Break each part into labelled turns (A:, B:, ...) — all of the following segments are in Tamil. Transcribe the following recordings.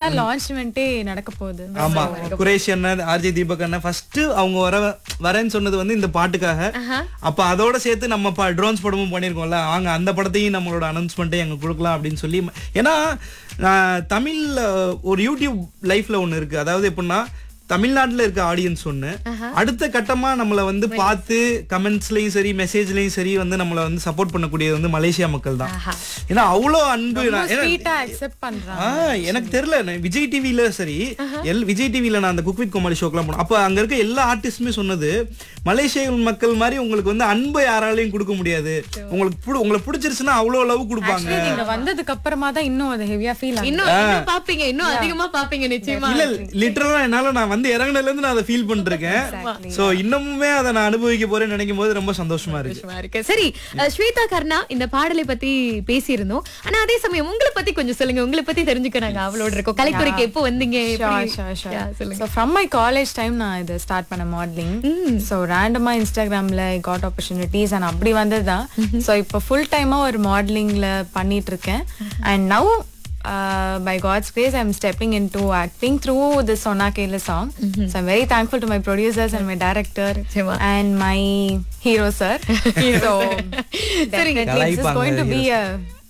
A: தான் லான்ச்மெண்ட்டே நடக்க போகுது
B: ஆமா குரேஷ் அண்ணன் ஆர்ஜே தீபக் அண்ணன் ஃபர்ஸ்ட் அவங்க வர வரேன்னு சொன்னது வந்து இந்த பாட்டுக்காக அப்ப அதோட சேர்த்து நம்ம ட்ரோன்ஸ் படமும் பண்ணிருக்கோம்ல வாங்க அந்த படத்தையும் நம்மளோட அனௌன்ஸ்மெண்ட்டை எங்க கொடுக்கலாம் அப்படின்னு சொல்லி ஏன்னா நான் தமிழ்ல ஒரு யூடியூப் லைஃப்ல ஒண்ணு இருக்கு அதாவது எப்படின்னா தமிழ்நாட்டுல இருக்க ஆடியன்ஸ் ஒண்ணு அடுத்த கட்டமா நம்மள வந்து பார்த்து கமெண்ட்ஸ்லயும் சரி மெசேஜ்லயும் சரி வந்து நம்மள வந்து சப்போர்ட் பண்ணக்கூடியது வந்து மலேசியா மக்கள் தான் ஏன்னா அவ்வளோ அன்பு நான்- ஏன்னா-
A: ஸ்வீட்டா அக்செப்ட் பண்றாங்க
B: ஆ, எனக்கு தெரியல நான் விஜய் டிவில சரி எல் விஜய் டிவில நான் அந்த குக் வித் கோமாளி ஷோக்கெல்லாம் போனேன் அப்ப அங்க இருக்க எல்லா ஆர்டிஸ்டுமே சொன்னது மலேசிய மக்கள் மாதிரி உங்களுக்கு வந்து அன்பை யாராலையும் கொடுக்க முடியாது உங்களுக்கு புடி- உங்களை பிடிச்சிருச்சுன்னா அவ்வளவு லவ் கொடுப்பாங்க
A: Actually, நீங்க வந்ததுக்கு அப்புறமா தான் இன்னும் அது ஹெவியா ஃபீல் ஆகும்
C: இன்னும் இன்னும் பாப்பீங்க இன்னும் அதிகமா பாப்பீங்க நிச்சயமா
B: இல்ல லிட்டரலா என்னால நான் வந்து இறங்குனதுல இருந்து நான் அதை ஃபீல் பண்ணிருக்கேன் சோ இன்னமுமே அதை நான் அனுபவிக்க போறேன்னு நினைக்கும் போது ரொம்ப சந்தோஷமா இருக்கு
C: சந்தோஷமா இருக்கு சரி அஹ், ஸ்வேதா கர்ணா இந்த பாடலை பத்தி பேசியிருந்தோம் ஆனா அதே சமயம் உங்களை பத்தி கொஞ்சம் சொல்லுங்க உங்களை பத்தி தெரிஞ்சுக்க நாங்க அவளோட இருக்கோம் கலைத்துறைக்கு எப்போ வந்தீங்க
A: Sure,
C: எப்படி-
A: sure, sure.
C: Yeah, சொல்லுங்க
A: So, from my college time நான் இது ஸ்டார்ட் பண்ண மாடலிங் ஸோ ரேண்டமா இன்ஸ்டாகிராம்ல காட் ஆப்பர்ச்சுனிட்டிஸ் அண்ட் அப்படி வந்தது தான் ஸோ இப்போ ஃபுல் டைமா ஒரு மாடலிங்ல பண்ணிட்டு இருக்கேன் and now by God's grace I am stepping in to acting through the சொன்னா கேல song so I'm very thankful to my producers and my director
C: நிச்சயமா.
A: And my hero sir so it's going to be a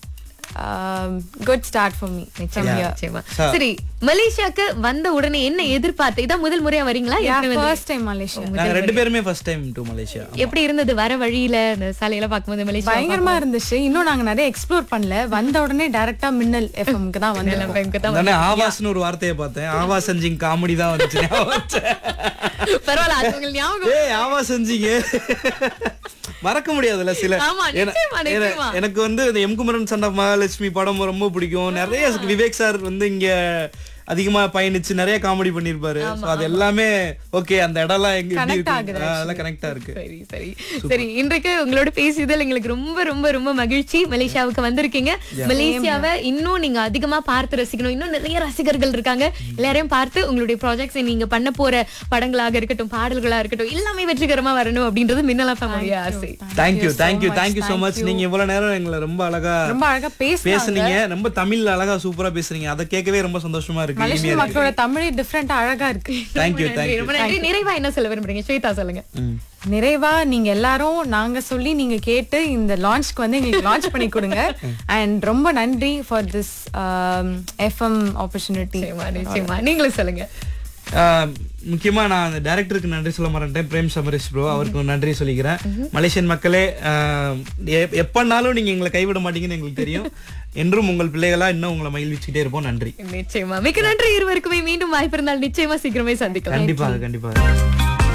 A: good start for me from here
C: நிச்சயமா.
B: Sir.
C: சரி மலேசியாக்கு வந்த உடனே என்ன எதிர்பார்த்து இதான் முதல் முறையா வரீங்களா ஏற்கனவே வந்து-
A: ஃபர்ஸ்ட் டைம் மலேசியா
B: நாங்க ரெண்டு பேருமே ஃபர்ஸ்ட் டைம் டு மலேசியா
C: எப்படி இருந்தது வர வழியில இந்த சாலையில பார்க்கும்போது மலேசியா
A: பயங்கரமா இருந்துச்சு இன்னும் நாங்க நிறைய எக்ஸ்ப்ளோர் பண்ணல வந்த உடனே டைரக்டா மின்னல் எஃப்எம்க்கு தான் வந்து
C: நமக்கு தான்
B: தானே ஆவாஸ்னு ஒரு வார்த்தையை பார்த்தேன் ஆவா செஞ்சிங் காமெடி தான் வந்துச்சு ஞாபகம் வந்துச்சு.
C: பரவாயில்ல அது உங்களுக்கு ஞாபகம்
B: ஏய் ஆமா செஞ்சீங்க மறக்க முடியாதுல்ல சில
C: ஆமா,
B: ஏன்னா-
C: நிச்சயமா,
B: ஏன்னா,
C: நிச்சயமா.
B: எனக்கு வந்து இந்த M Kumaran son of Mahalakshmi படம் ரொம்ப பிடிக்கும் நிறைய விவேக் சார் வந்து இங்க அதிகமா பயணிச்சு நிறைய காமெடி பண்ணிருப்பாரு So அது எல்லாமே ஓகே அந்த இடம்லாம் எங்க எப்படி
A: Connect
B: இருக்கு?
A: ஆகுது
B: ஆ, அதெல்லாம் கனெக்டா இருக்கு
C: சரி சரி சரி இன்றைக்கு உங்களோட பேசியதில் எங்களுக்கு ரொம்ப ரொம்ப ரொம்ப மகிழ்ச்சி மலேசியாவுக்கு வந்திருக்கீங்க மலேசியாவை இன்னும் நீங்க அதிகமா பார்த்து ரசிக்கணும் இன்னும் நிறைய ரசிகர்கள் இருக்காங்க எல்லாரையும் பார்த்து உங்களுடைய ப்ராஜெக்ட்ஸ் நீங்க பண்ண போற படங்களாக இருக்கட்டும் பாடல்களா இருக்கட்டும் எல்லாமே வெற்றிகரமா வரணும் அப்படின்றது மின்னலா ஃபேமிலிய ஆசை
B: thank you
A: so
B: thank you
A: much.
B: Thank you so
A: Thank
B: much
A: you.
B: நீங்க இவ்வளவு நேரம் எங்களை ரொம்ப அழகா
A: ரொம்ப அழகா பேசுனாங்க
B: பேசுனீங்க ரொம்ப தமிழ்ல அழகா சூப்பரா பேசுறீங்க அதை கேட்கவே ரொம்ப சந்தோஷமா இருக்கு
A: மலேசிய
B: இனிமையா இருக்கு
A: மக்களோட தமிழே டிஃப்ரெண்டா அழகா இருக்கு
B: தேங்க்யூ
C: நன்றி,
B: தேங்க்யூ
C: ரொம்ப நன்றி நிறைவா என்ன சொல்ல விரும்புறீங்க ஸ்வேதா சொல்லுங்க
A: நிறைவா நீங்க எல்லாரும் நாங்க சொல்லி நீங்க கேட்டு இந்த லான்ச்க்கு வந்து எங்களுக்கு லான்ச் பண்ணி கொடுங்க அண்ட் ரொம்ப நன்றி ஃபார் திஸ் எஃப்எம் ஆப்பர்ச்சுனிட்டி
C: நிச்சயமா நிச்சயமா நீங்களும் சொல்லுங்க
B: ஆஹ் முக்கியமா நான் அந்த டைரக்டருக்கு நன்றி சொல்ல மாட்டேன் பிரேம் சமரேஷ் ப்ரோ அவருக்கு நன்றி சொல்லிக்கிறேன் மலேசியன் மக்களே ஆஹ் எ- எப்பனாலும் நீங்க எங்களை கைவிட மாட்டீங்கன்னு எங்களுக்கு தெரியும் என்றும் உங்கள் பிள்ளைகளா இன்னும் உங்களை மகிழ்விச்சுட்டே இருப்போம் நன்றி
C: நிச்சயமா மிக்க நன்றி இருவருக்குமே மீண்டும் வாய்ப்பு இருந்தால் நிச்சயமா சீக்கிரமே சந்திக்கலாம்
B: கண்டிப்பாக கண்டிப்பாக